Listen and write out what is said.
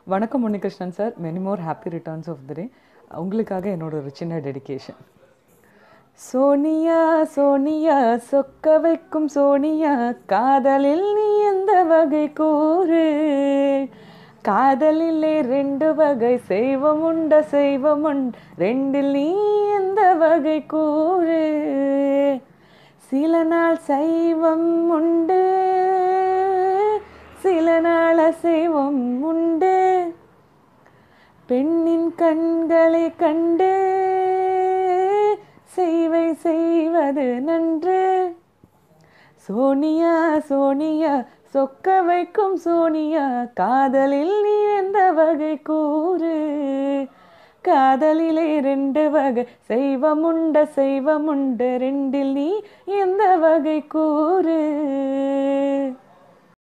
வணக்கம் Munikrishnan sir many more happy returns of the day உங்களுக்காக என்னோட ஒரு சின்ன டெடிகேஷன் சோனியா சோனியா சொக்க வைக்கும் சோனியா காதலில் நீ எந்த வகை கூறு காதலிலே ரெண்டு வகை செய்வம் உண்ட செய்வம் உண்டு ரெண்டில் நீ எந்த வகை கூறு சில நாள் சைவம் உண்டு சில நாள் அசைவம் உண்டு பெண்ணின் கண்களை கண்டு செய்வை செய்வது நன்று சோனியா சோனியா சொக்க வைக்கும் சோனியா காதலில் நீ எந்த வகை கூறு காதலிலே ரெண்டு வகை செய்வமுண்ட செய்வமுண்ட ரெண்டில் நீ எந்த வகை கூறு